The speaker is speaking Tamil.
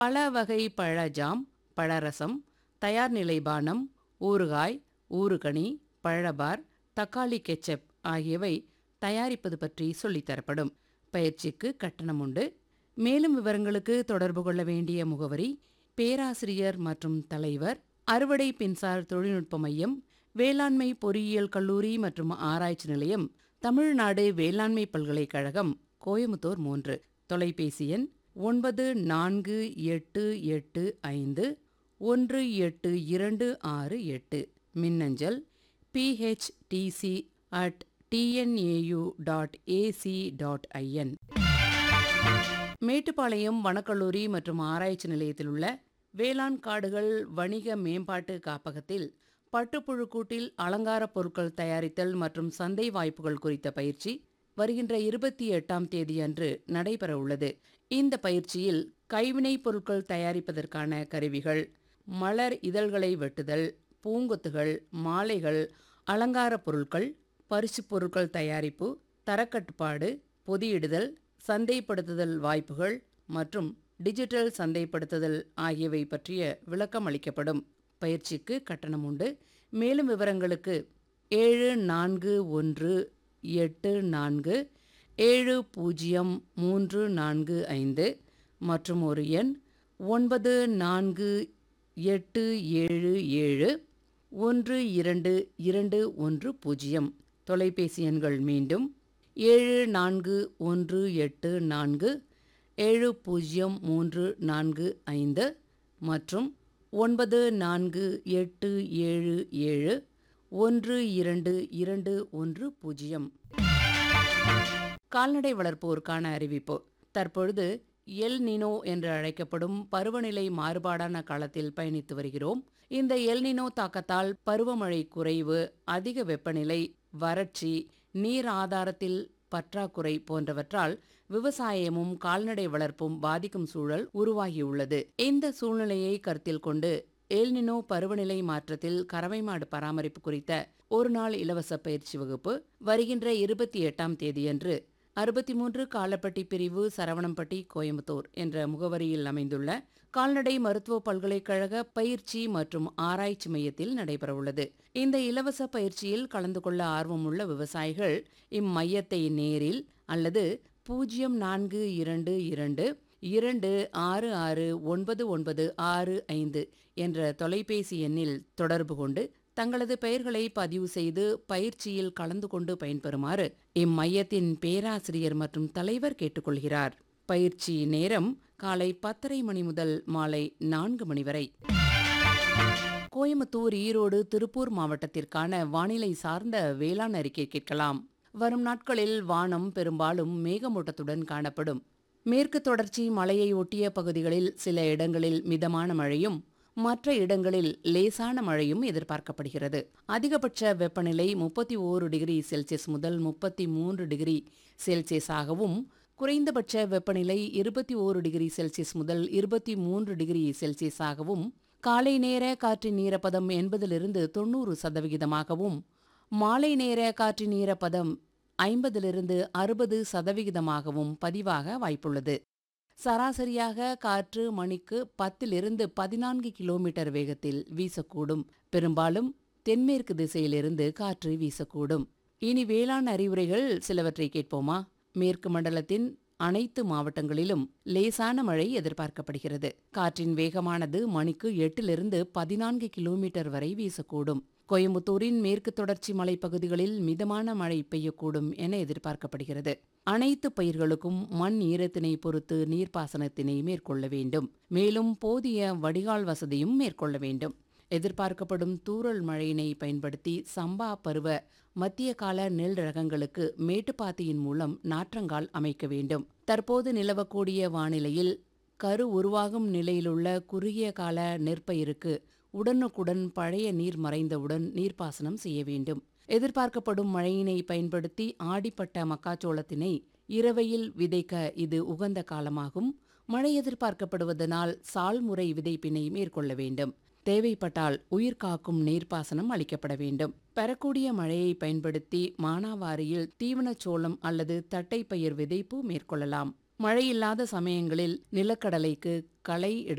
பல வகை பழஜாம் பழரசம் தயார் நிலை பானம் ஊறுகாய் ஊறுகனி பழபார் தக்காளி கெச்சப் ஆகியவை தயாரிப்பது பற்றி சொல்லித் தரப்படும் பயிற்சிக்கு கட்டணம் உண்டு மேலும் விவரங்களுக்கு தொடர்பு கொள்ள வேண்டிய முகவரி பேராசிரியர் மற்றும் தலைவர் அறுவடை பின்சார் தொழில்நுட்ப மையம் வேளாண்மை பொறியியல் கல்லூரி மற்றும் ஆராய்ச்சி நிலையம் தமிழ்நாடு வேளாண்மை பல்கலைக்கழகம் கோயமுத்தூர் மூன்று தொலைபேசி எண் ஒன்பது நான்கு எட்டு எட்டு ஐந்து ஒன்று எட்டு இரண்டு ஆறு எட்டு மின்னஞ்சல் PHDC at TNAU dot AC dot IN Mettupalayam வனக்கல்லூரி மற்றும் ஆராய்ச்சி நிலையத்தில் உள்ள வேளாண் காடுகள் வணிக மேம்பாட்டு காப்பகத்தில் பட்டுப்புழு கூட்டில் அலங்கார பொருட்கள் தயாரித்தல் மற்றும் சந்தை வாய்ப்புகள் குறித்த பயிற்சி வருகின்ற இருபத்தி எட்டாம் தேதியன்று நடைபெற உள்ளது இந்த பயிற்சியில் கைவினைப் பொருட்கள் தயாரிப்பதற்கான கருவிகள் மலர் இதழ்களை வெட்டுதல் பூங்கொத்துகள் மாலைகள் அலங்கார பொருட்கள் பரிசுப் பொருட்கள் தயாரிப்பு தரக்கட்டுப்பாடு பொதியிடுதல் சந்தைப்படுத்துதல் வாய்ப்புகள் மற்றும் டிஜிட்டல் சந்தைப்படுத்துதல் ஆகியவை பற்றிய விளக்கம் அளிக்கப்படும் பயிற்சிக்கு கட்டணம் உண்டு மேலும் விவரங்களுக்கு ஏழு நான்கு ஒன்று எட்டு நான்கு ஏழு பூஜ்ஜியம் மூன்று நான்கு ஐந்து மற்றும் ஒரு எண் ஒன்பது நான்கு எட்டு ஏழு ஏழு ஒன்று இரண்டு இரண்டு ஒன்று பூஜ்ஜியம் தொலைபேசி எண்கள் மீண்டும் ஏழு நான்கு ஒன்று எட்டு நான்கு ஏழு பூஜ்ஜியம் மூன்று நான்கு ஐந்து மற்றும் ஒன்பது நான்கு எட்டு ஏழு ஏழு ஒன்று இரண்டு இரண்டு ஒன்று பூஜ்ஜியம் கால்நடை வளர்ப்போருக்கான அறிவிப்பு தற்பொழுது எல் நினோ என்று அழைக்கப்படும் பருவநிலை மாறுபாடான காலத்தில் பயணித்து வருகிறோம் இந்த எல் நினோ தாக்கத்தால் பருவமழை குறைவு அதிக வெப்பநிலை வறட்சி நீர் ஆதாரத்தில் பற்றாக்குறை போன்றவற்றால் விவசாயமும் கால்நடை வளர்ப்பும் பாதிக்கும் சூழல் உருவாகியுள்ளது இந்த சூழ்நிலையை கருத்தில் கொண்டு எல்னினோ பருவநிலை மாற்றத்தில் கறவை மாடு பராமரிப்பு குறித்த ஒரு நாள் இலவச பயிற்சி வகுப்பு வருகின்ற இருபத்தி எட்டாம் தேதியன்று அறுபத்தி மூன்று காலப்பட்டி பிரிவு சரவணம்பட்டி கோயம்புத்தூர் என்ற முகவரியில் அமைந்துள்ள கால்நடை மருத்துவ பல்கலைக்கழக பயிற்சி மற்றும் ஆராய்ச்சி மையத்தில் நடைபெறவுள்ளது இந்த இலவச பயிற்சியில் கலந்து கொள்ள ஆர்வமுள்ள விவசாயிகள் இம்மையத்தை நேரில் அல்லது பூஜ்ஜியம் நான்கு இரண்டு இரண்டு இரண்டு ஆறு ஆறு ஒன்பது ஒன்பது ஆறு ஐந்து என்ற தொலைபேசி எண்ணில் தொடர்பு கொண்டு தங்களது பெயர்களை பதிவு செய்து பயிற்சியில் கலந்து கொண்டு பயன்பெறுமாறு இம்மையத்தின் பேராசிரியர் மற்றும் தலைவர் கேட்டுக்கொள்கிறார் பயிற்சி நேரம் காலை பத்தரை மணி முதல் மாலை நான்கு மணி வரை கோயம்புத்தூர் ஈரோடு திருப்பூர் மாவட்டத்திற்கான வானிலை சார்ந்த வேளாண் அறிக்கை கேட்கலாம் வரும் நாட்களில் வானம் பெரும்பாலும் மேகமூட்டத்துடன் காணப்படும் மேற்கு தொடர்ச்சி மலையை ஒட்டிய பகுதிகளில் சில இடங்களில் மிதமான மழையும் மற்ற இடங்களில் லேசான மழையும் எதிர்பார்க்கப்படுகிறது அதிகபட்ச வெப்பநிலை முப்பத்தி ஓரு டிகிரி செல்சியஸ் முதல் முப்பத்தி மூன்று டிகிரி செல்சியஸாகவும் குறைந்தபட்ச வெப்பநிலை இருபத்தி ஓரு டிகிரி செல்சியஸ் முதல் இருபத்தி மூன்று டிகிரி செல்சியஸாகவும் காலை நேர காற்றின் ஈரப்பதம் எண்பதிலிருந்து தொண்ணூறு சதவிகிதமாகவும் மாலை நேர காற்றின் ஈரப்பதம் ஐம்பதிலிருந்து அறுபது சதவிகிதமாகவும் பதிவாக வாய்ப்புள்ளது சராசரியாக காற்று மணிக்கு பத்திலிருந்து பதினான்கு கிலோமீட்டர் வேகத்தில் வீசக்கூடும் பெரும்பாலும் தென்மேற்கு திசையிலிருந்து காற்று வீசக்கூடும் இனி வேளாண் அறிவுரைகள் சிலவற்றை கேட்போமா மேற்கு மண்டலத்தின் அனைத்து மாவட்டங்களிலும் லேசான மழை எதிர்பார்க்கப்படுகிறது காற்றின் வேகமானது மணிக்கு எட்டிலிருந்து பதினான்கு கிலோமீட்டர் வரை வீசக்கூடும் கோயம்புத்தூரின் மேற்கு தொடர்ச்சி மலைப்பகுதிகளில் மிதமான மழை பெய்யக்கூடும் என எதிர்பார்க்கப்படுகிறது அனைத்து பயிர்களுக்கும் மண் ஈரத்தினை பொறுத்து நீர்ப்பாசனத்தினை மேற்கொள்ள வேண்டும் மேலும் போதிய வடிகால் வசதியும் மேற்கொள்ள வேண்டும் எதிர்பார்க்கப்படும் தூறல் மழையினை பயன்படுத்தி சம்பா பருவ மத்திய கால நெல் ரகங்களுக்கு மேட்டுப்பாத்தியின் மூலம் நாற்றங்கால் அமைக்க வேண்டும் தற்போது நிலவக்கூடிய வானிலையில் கரு உருவாகும் நிலையிலுள்ள குறுகிய கால நெற்பயிருக்கு உடனுக்குடன் பழைய நீர் மறைந்தவுடன் நீர்ப்பாசனம் செய்ய வேண்டும் எதிர்பார்க்கப்படும் மழையினை பயன்படுத்தி ஆடிப்பட்ட மக்காச்சோளத்தினை இரவையில் விதைக்க இது உகந்த காலமாகும் மழை எதிர்பார்க்கப்படுவதனால் சால்முறை விதைப்பினை மேற்கொள்ள வேண்டும் தேவைப்பட்டால் உயிர் காக்கும் நீர்ப்பாசனம் அளிக்கப்பட வேண்டும் பெறக்கூடிய மழையை பயன்படுத்தி மானாவாரியில் தீவனச்சோளம் அல்லது தட்டைப்பயிர் விதைப்பு மேற்கொள்ளலாம் மழை இல்லாத சமயங்களில் நிலக்கடலைக்கு களை